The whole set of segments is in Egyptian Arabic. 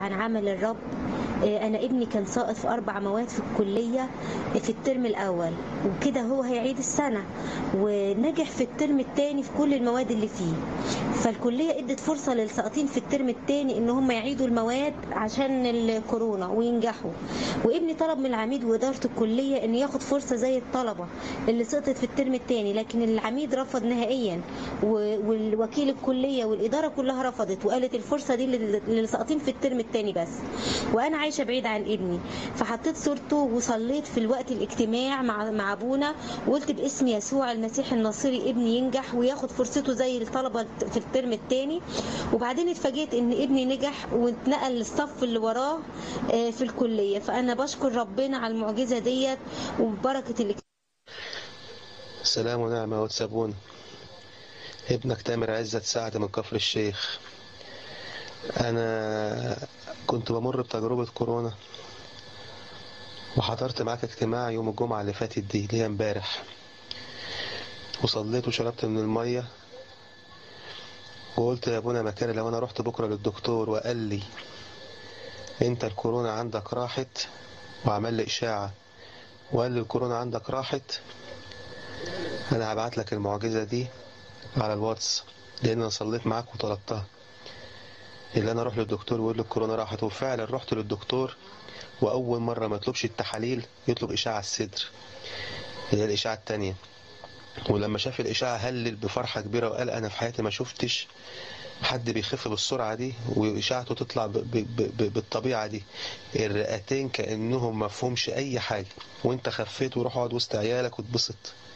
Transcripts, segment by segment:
عن عمل الرب آه، انا ابني كان ساقط في اربع مواد في الكليه في الترم الاول وكده هو هيعيد السنه ونجح في الترم الثاني في كل المواد اللي فيه فالكليه ادت فرصه للساقطين في الترم الثاني ان هم يعيدوا المواد عشان الكورونا وينجحوا وابني طلب من العميد واداره الكليه ان ياخد فرصه زي الطلبه اللي سقطت في الترم الثاني لكن العميد رفض نهائيا و- والوكيل الكليه والاداره كلها رفضت وقالت الفرصه دي لل- للساقطين في الترم الثاني بس وانا عايشه بعيد عن ابني فحطيت صورته وصليت في الوقت الاجتماع مع مع ابونا وقلت باسم يسوع المسيح الناصري ابني ينجح وياخد فرصته زي الطلبه في الترم الثاني وبعدين اتفاجئت ان ابني نجح واتنقل للصف اللي وراه آه، في الكليه فانا بشكر ربنا على المعجزه ديت وبركه الاجتماع سلام ونعمة وتسابون ابنك تامر عزت سعد من كفر الشيخ أنا كنت بمر بتجربة كورونا وحضرت معاك اجتماع يوم الجمعة اللي فاتت دي اللي هي امبارح وصليت وشربت من المية وقلت يا ابونا مكاري لو انا رحت بكرة للدكتور وقال لي انت الكورونا عندك راحت وعمل لي اشاعة وقال لي الكورونا عندك راحت انا هبعت لك المعجزة دي على الواتس لان انا صليت معاك وطلبتها اللي انا اروح للدكتور ويقول لي الكورونا راحت وفعلا رحت للدكتور واول مرة ما يطلبش التحاليل يطلب اشاعة الصدر اللي هي الاشاعة التانية ولما شاف الاشاعة هلل بفرحة كبيرة وقال انا في حياتي ما شفتش حد بيخف بالسرعة دي وإشاعته تطلع ب ب ب بالطبيعة دي الرئتين كأنهم ما فهمش أي حاجة وأنت خفيت وروح اقعد وسط عيالك واتبسط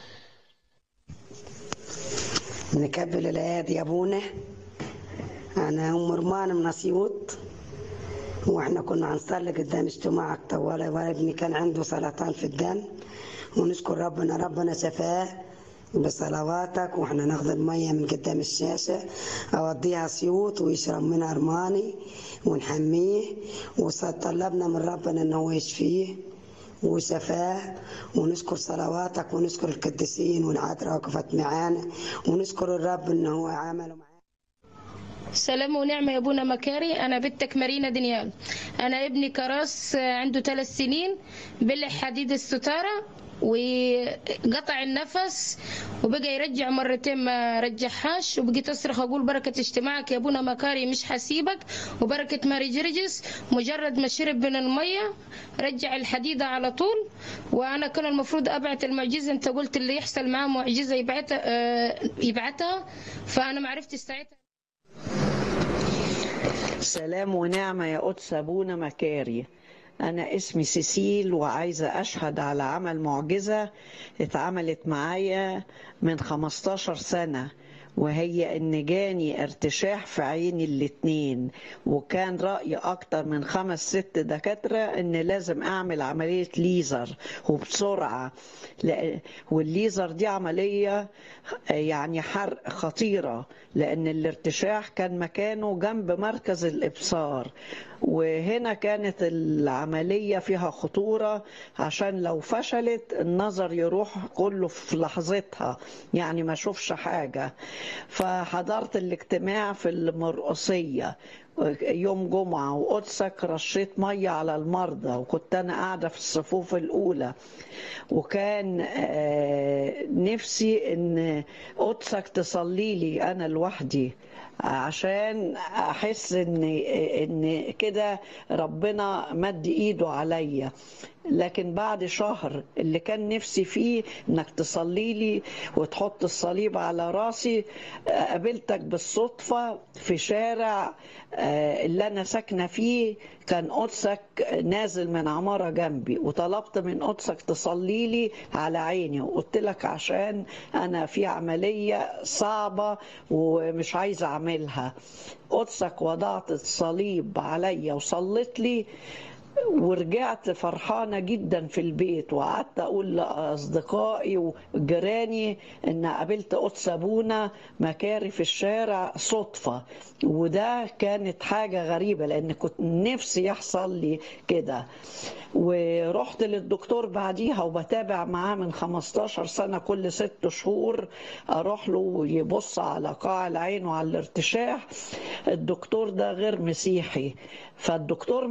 نكبل الايادي يا ابونا انا ام رمان من اسيوط واحنا كنا هنصلي قدام اجتماعك طوالي وابني كان عنده سرطان في الدم ونشكر ربنا ربنا شفاه بصلواتك واحنا ناخد المية من قدام الشاشة اوديها اسيوط ويشرب منها ارماني ونحميه وطلبنا من ربنا ان هو يشفيه وشفاه ونشكر صلواتك ونشكر القديسين والعذراء وقفت معانا ونشكر الرب ان هو عمله معانا سلام ونعمة يا ابونا مكاري أنا بنتك مارينا دنيال أنا ابني كراس عنده ثلاث سنين بلع حديد الستارة وقطع النفس وبقى يرجع مرتين ما رجعهاش وبقيت أصرخ أقول بركة اجتماعك يا ابونا مكاري مش حسيبك وبركة ماري جرجس مجرد ما شرب من المية رجع الحديدة على طول وأنا كان المفروض أبعت المعجزة أنت قلت اللي يحصل معاه معجزة يبعتها آه، يبعتها فأنا ما عرفتش ساعتها سلام ونعمة يا قدس أبونا مكاري أنا اسمي سيسيل وعايزة أشهد على عمل معجزة اتعملت معايا من 15 سنة وهي ان جاني ارتشاح في عيني الاتنين وكان رأي اكتر من خمس ست دكاترة ان لازم اعمل عملية ليزر وبسرعة لأ- والليزر دي عملية يعني حرق خطيرة لان الارتشاح كان مكانه جنب مركز الابصار وهنا كانت العملية فيها خطورة عشان لو فشلت النظر يروح كله في لحظتها يعني ما اشوفش حاجة فحضرت الاجتماع في المرقصية يوم جمعة وقدسك رشيت مية على المرضى وكنت أنا قاعدة في الصفوف الأولى وكان آه، نفسي إن قدسك تصلي لي أنا لوحدي عشان احس ان ان كده ربنا مد ايده عليا لكن بعد شهر اللي كان نفسي فيه انك تصلي لي وتحط الصليب على راسي قابلتك بالصدفة في شارع آه، اللي انا ساكنة فيه كان قدسك نازل من عمارة جنبي وطلبت من قدسك تصلي لي على عيني وقلت لك عشان انا في عملية صعبة ومش عايزة اعملها قدسك وضعت الصليب عليا وصلت لي ورجعت فرحانة جدا في البيت وقعدت أقول لأصدقائي وجيراني إن قابلت قدس أبونا مكاري في الشارع صدفة وده كانت حاجة غريبة لأن كنت نفسي يحصل لي كده ورحت للدكتور بعديها وبتابع معاه من 15 سنة كل ست شهور أروح له يبص على قاع العين وعلى الارتشاح الدكتور ده غير مسيحي فالدكتور